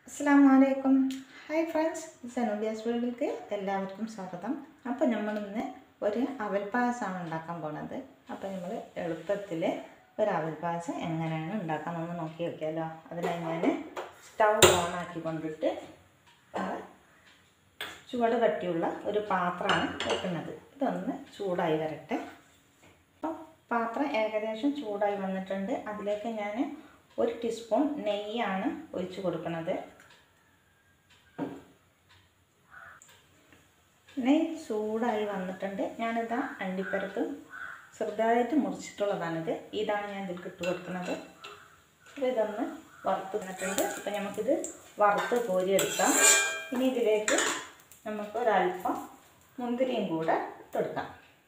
അസ്സാം വലൈക്കും hi friends സനോബിയാസ് വേൾഡിലേക്ക് എല്ലാവർക്കും സ്വാഗതം അപ്പോൾ നമ്മളിന്ന് ഒരു അവൽ പായസമാണ് ഉണ്ടാക്കാൻ പോണത് അപ്പോൾ നമ്മൾ എളുപ്പത്തിൽ ഒരു അവൽ പായസം എങ്ങനെയാണ് ഉണ്ടാക്കാമെന്ന് നോക്കി നോക്കിയാലോ അതിനായി ഞാൻ സ്റ്റൗ ഓൺ ആക്കി കൊണ്ടിട്ട് നമ്മൾ ചുവട് കട്ടിയുള്ള ഒരു പാത്രമാണ് വെക്കുന്നത് ഇതൊന്ന് ചൂടായി വരട്ടെ അപ്പം പാത്രം ഏകദേശം ചൂടായി വന്നിട്ടുണ്ട് അതിലേക്ക് ഞാൻ ഒരു ടീസ്പൂൺ നെയ്യാണ് ഒഴിച്ച് കൊടുക്കുന്നത് നെയ്യ് ചൂടായി വന്നിട്ടുണ്ട് ഞാനിതാ അണ്ടിപ്പരപ്പ് ചെറുതായിട്ട് മുറിച്ചിട്ടുള്ളതാണിത് ഇതാണ് ഞാൻ ഇതിൽ ഇട്ട് കൊടുക്കുന്നത് അപ്പോൾ ഇതൊന്ന് വറുത്ത് വന്നിട്ടുണ്ട് അപ്പോൾ നമുക്കിത് വറുത്ത് കോരിയെടുക്കാം ഇനി ഇതിലേക്ക് നമുക്ക് ഒരല്പം മുന്തിരിയും കൂടെ ഇട്ടെടുക്കാം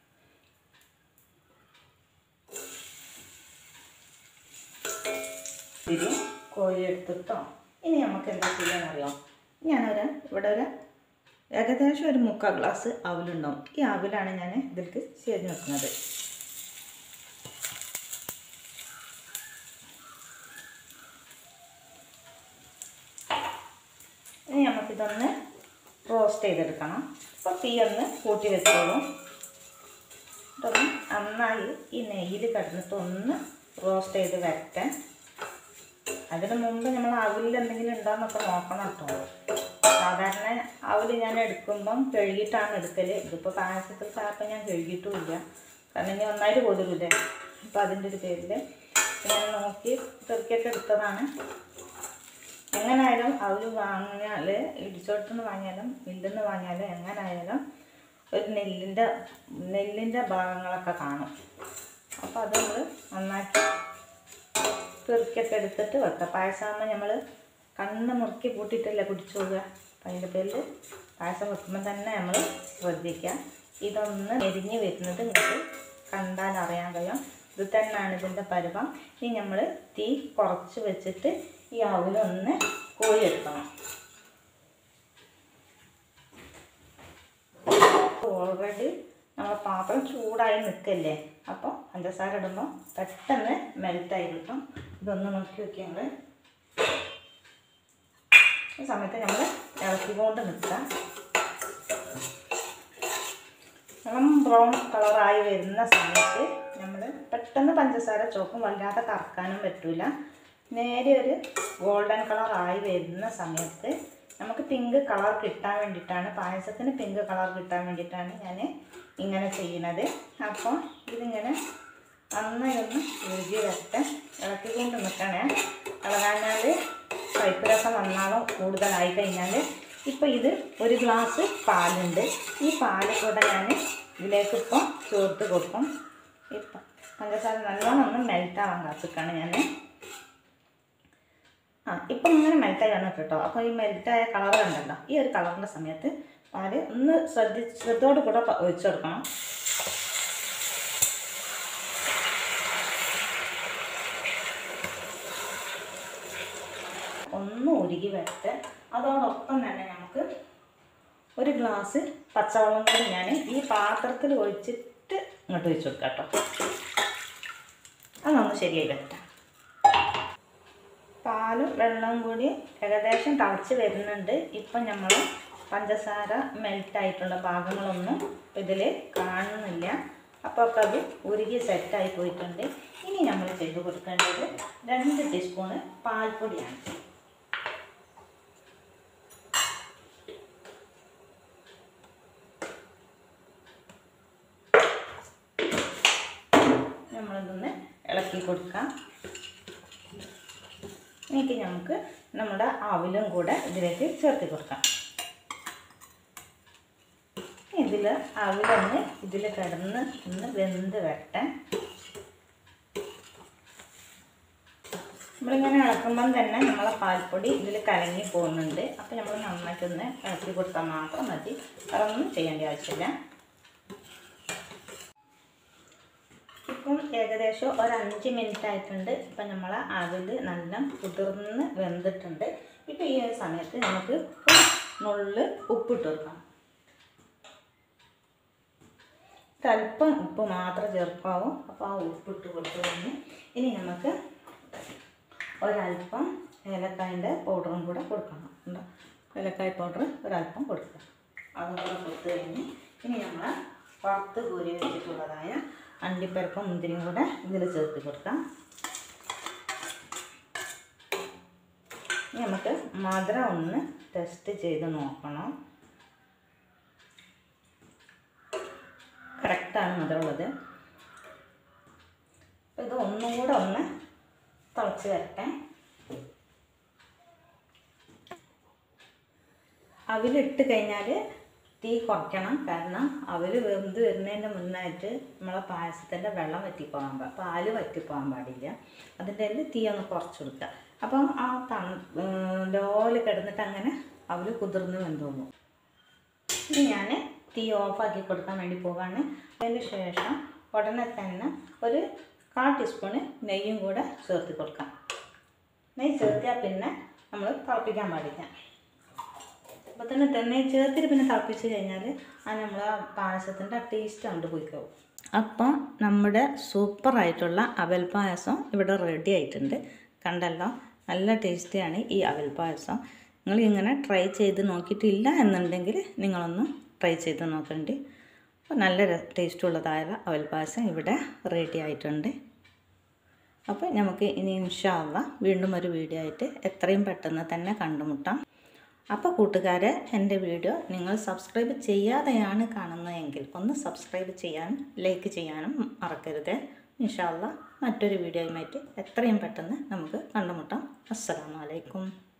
മുന്തിരി കോരിയെടുത്തിട്ടോ ഇനി നമുക്ക് എന്താ ചെയ്യാന്നറിയോ ഞാനൊരു ഇവിടെ ഒരു ഏകദേശം ഒരു മുക്കാൽ ഗ്ലാസ് അവലുണ്ടാവും ഈ അവലാണ് ഞാൻ ഇതിലേക്ക് ചേർന്ന് വെക്കുന്നത് ഇനി നമുക്കിതൊന്ന് റോസ്റ്റ് ചെയ്തെടുക്കണം അപ്പോൾ തീ ഒന്ന് കൂട്ടി വെച്ചോളൂ ഇതൊന്ന് നന്നായി ഈ നെയ്യിൽ കിടന്നിട്ട് ഒന്ന് റോസ്റ്റ് ചെയ്ത് വരട്ടെ അതിന് മുമ്പ് നമ്മൾ അവലിൽ എന്തെങ്കിലും ഉണ്ടോയെന്നൊക്കെ നോക്കണം കേട്ടോ സാധാരണ അവല് ഞാൻ എടുക്കുമ്പം കഴുകിയിട്ടാണ് എടുക്കൽ ഇതിപ്പോൾ പായസത്തിൽ ചാപ്പം ഞാൻ കഴുകിയിട്ടുമില്ല കാരണം ഇനി ഒന്നായിട്ട് പോതില്ലേ അപ്പോൾ അതിൻ്റെ ഒരു പേരിൽ ഞാൻ നോക്കി തെറുക്കിയൊക്കെ എടുത്തതാണ് എങ്ങനായാലും അവല് വാങ്ങിയാൽ ഇടിച്ചോട്ടന്ന് വാങ്ങിയാലും മില്ലെന്ന് വാങ്ങിയാലും എങ്ങനായാലും ഒരു നെല്ലിൻ്റെ നെല്ലിൻ്റെ ഭാഗങ്ങളൊക്കെ കാണും അപ്പോൾ അത് നമ്മൾ നന്നാക്കി പെറുക്കിയൊക്കെ എടുത്തിട്ട് വെക്കാം പായസമാകുമ്പോൾ നമ്മൾ കണ്ണ് മുറുക്കി കൂട്ടിയിട്ടല്ലേ കുടിച്ചോളുക അപ്പം അതിൻ്റെ പേരിൽ പായസം വെക്കുമ്പോൾ തന്നെ നമ്മൾ ശ്രദ്ധിക്കുക ഇതൊന്ന് എരിഞ്ഞ് വരുന്നത് നിങ്ങൾക്ക് കണ്ടാൽ അറിയാൻ കഴിയും ഇത് തന്നെയാണ് ഇതിൻ്റെ പരുവം ഇനി നമ്മൾ തീ കുറച്ച് വെച്ചിട്ട് ഈ അവലൊന്ന് കോരിയെടുക്കണം ഓൾറെഡി നമ്മൾ പാത്രം ചൂടായി നിൽക്കല്ലേ അപ്പോൾ പഞ്ചസാര ഇടുമ്പോൾ പെട്ടെന്ന് മെൽറ്റായി കിട്ടും ഇതൊന്ന് നോക്കി നോക്കിയാൽ ഈ സമയത്ത് നമ്മൾ ഇളക്കിക്കൊണ്ട് നിൽക്കുക ഇളം ബ്രൗൺ കളറായി വരുന്ന സമയത്ത് നമ്മൾ പെട്ടെന്ന് പഞ്ചസാര ചോക്കും വല്ലാതെ കറക്കാനും പറ്റില്ല നേരെ ഒരു ഗോൾഡൻ കളറായി വരുന്ന സമയത്ത് നമുക്ക് പിങ്ക് കളർ കിട്ടാൻ വേണ്ടിയിട്ടാണ് പായസത്തിന് പിങ്ക് കളർ കിട്ടാൻ വേണ്ടിയിട്ടാണ് ഞാൻ ഇങ്ങനെ ചെയ്യുന്നത് അപ്പോൾ ഇതിങ്ങനെ നന്നായി ഒന്ന് ഉരുകി വരട്ടെ ഇളക്കിക്കൊണ്ട് നിൽക്കണേ ഇളകാഞ്ഞാൽ പൈപ്പ് രസം വന്നാലും കൂടുതലായി കഴിഞ്ഞാൽ ഇപ്പോൾ ഇത് ഒരു ഗ്ലാസ് പാലുണ്ട് ഈ പാല് കൂടെ ഞാൻ ഇതിലേക്ക് ഇപ്പോൾ ചേർത്ത് കൊടുക്കും ഇപ്പം പഞ്ചസാര നല്ലോണം ഒന്ന് മെൽറ്റാവാൻ കാത്തിക്കാണ് ഞാൻ ആ ഇപ്പം ഇങ്ങനെ മെൽറ്റായി വന്നിട്ട് കേട്ടോ അപ്പോൾ ഈ മെൽറ്റായ കളർ കണ്ടല്ലോ ഈ ഒരു കളറിൻ്റെ സമയത്ത് പാല് ഒന്ന് ശ്രദ്ധി ശ്രദ്ധയോട് കൂടെ ഒഴിച്ചു കൊടുക്കണം ഒന്ന് ഉരുകി വരട്ടെ അതോടൊപ്പം തന്നെ നമുക്ക് ഒരു ഗ്ലാസ് പച്ചവെള്ളം കൂടി ഞാൻ ഈ പാത്രത്തിൽ ഒഴിച്ചിട്ട് ഇങ്ങോട്ട് വെച്ച് കൊടുക്കാം കേട്ടോ അതൊന്ന് ശരിയായി വരട്ടെ പാലും വെള്ളവും കൂടി ഏകദേശം തിളച്ച് വരുന്നുണ്ട് ഇപ്പം നമ്മൾ പഞ്ചസാര മെൽറ്റായിട്ടുള്ള ഭാഗങ്ങളൊന്നും ഇതിൽ കാണുന്നില്ല അപ്പോൾ ഒക്കെ അത് ഉരുകി സെറ്റായി പോയിട്ടുണ്ട് ഇനി നമ്മൾ ചെയ്ത് കൊടുക്കേണ്ടത് രണ്ട് ടീസ്പൂണ് പാൽപ്പൊടിയാണ് നമ്മളിതൊന്ന് ഇളക്കി കൊടുക്കാം എന്നിട്ട് നമുക്ക് നമ്മുടെ അവിലും കൂടെ ഇതിലേക്ക് ചേർത്ത് കൊടുക്കാം ഇതിൽ അവിലൊന്ന് ഇതിൽ കിടന്ന് ഒന്ന് വെന്ത് വരട്ടെ നമ്മളിങ്ങനെ ഇളക്കുമ്പം തന്നെ നമ്മളെ പാൽപ്പൊടി ഇതിൽ കലങ്ങി പോകുന്നുണ്ട് അപ്പോൾ നമ്മൾ നന്നായിട്ടൊന്ന് ഇളക്കി കൊടുത്താൽ മാത്രം മതി വേറെ ഒന്നും ചെയ്യേണ്ട ആവശ്യമില്ല ഇപ്പം ഏകദേശം ഒരു അഞ്ച് മിനിറ്റ് ആയിട്ടുണ്ട് ഇപ്പം നമ്മൾ അതിൽ നല്ല കുതിർന്ന് വെന്തിട്ടുണ്ട് ഇപ്പം ഈ ഒരു സമയത്ത് നമുക്ക് നുള്ളിൽ ഉപ്പിട്ട് കൊടുക്കാം ഒരല്പം ഉപ്പ് മാത്രം ചേർക്കാവും അപ്പോൾ ആ ഉപ്പിട്ട് കൊടുത്തു കഴിഞ്ഞ് ഇനി നമുക്ക് ഒരല്പം ഏലക്കായൻ്റെ പൗഡറും കൂടെ കൊടുക്കണം ഉണ്ടോ ഏലക്കായ പൗഡർ ഒരല്പം കൊടുക്കുക അതും കൂടെ കൊടുത്തു കഴിഞ്ഞ് ഇനി നമ്മൾ വറുത്ത് കോരി വെച്ചിട്ടുള്ളതായ അണ്ടിപ്പരിപ്പും മുന്തിരിയും കൂടെ ഇതിൽ ചേർത്ത് കൊടുക്കാം ഇനി നമുക്ക് മധുരം ഒന്ന് ടെസ്റ്റ് ചെയ്ത് നോക്കണം കറക്റ്റാണ് മധുരമുള്ളത് അപ്പോൾ ഇത് ഒന്നും കൂടെ ഒന്ന് തിളച്ച് വരട്ടെ അവിലിട്ട് കഴിഞ്ഞാൽ തീ കുറയ്ക്കണം കാരണം അവൽ വെന്ത് വരുന്നതിൻ്റെ മുന്നായിട്ട് നമ്മളെ പായസത്തിൻ്റെ വെള്ളം വറ്റിപ്പോകാൻ പാ പാല് വറ്റിപ്പോകാൻ പാടില്ല അതിൻ്റെ ഇടയിൽ തീ ഒന്ന് കുറച്ച് കൊടുക്കുക അപ്പം ആ തണു ലോല് കിടന്നിട്ട് അങ്ങനെ അവൽ കുതിർന്ന് വെന്തോന്നു ഇനി ഞാൻ തീ ഓഫാക്കി കൊടുക്കാൻ വേണ്ടി പോവാണ് അതിന് ശേഷം ഉടനെ തന്നെ ഒരു കാൽ ടീസ്പൂണ് നെയ്യും കൂടെ ചേർത്ത് കൊടുക്കാം നെയ്യ് ചേർത്തിയാൽ പിന്നെ നമ്മൾ തിളപ്പിക്കാൻ പാടില്ല അപ്പോൾ തന്നെ തന്നെ ചേർത്തിട്ട് പിന്നെ തിളപ്പിച്ച് കഴിഞ്ഞാൽ ആ നമ്മൾ ആ പായസത്തിൻ്റെ ആ ടേസ്റ്റ് അങ്ങോട്ട് പോയിക്കോവും അപ്പോൾ നമ്മുടെ സൂപ്പറായിട്ടുള്ള അവൽ പായസം ഇവിടെ റെഡി ആയിട്ടുണ്ട് കണ്ടല്ലോ നല്ല ടേസ്റ്റിയാണ് ഈ അവൽ പായസം നിങ്ങൾ ഇങ്ങനെ ട്രൈ ചെയ്ത് നോക്കിയിട്ടില്ല എന്നുണ്ടെങ്കിൽ നിങ്ങളൊന്ന് ട്രൈ ചെയ്ത് നോക്കണ്ടി അപ്പോൾ നല്ല ടേസ്റ്റ് ഉള്ളതായ അവൽ പായസം ഇവിടെ റെഡി ആയിട്ടുണ്ട് അപ്പോൾ നമുക്ക് ഇനി ഇൻഷാല്ല വീണ്ടും ഒരു വീഡിയോ ആയിട്ട് എത്രയും പെട്ടെന്ന് തന്നെ കണ്ടുമുട്ടാം അപ്പോൾ കൂട്ടുകാരെ എൻ്റെ വീഡിയോ നിങ്ങൾ സബ്സ്ക്രൈബ് ചെയ്യാതെയാണ് കാണുന്നതെങ്കിൽ ഒന്ന് സബ്സ്ക്രൈബ് ചെയ്യാനും ലൈക്ക് ചെയ്യാനും മറക്കരുത് ഇൻഷാല്ല മറ്റൊരു വീഡിയോയുമായിട്ട് എത്രയും പെട്ടെന്ന് നമുക്ക് കണ്ടുമുട്ടാം അസ്സലാമു അലൈക്കും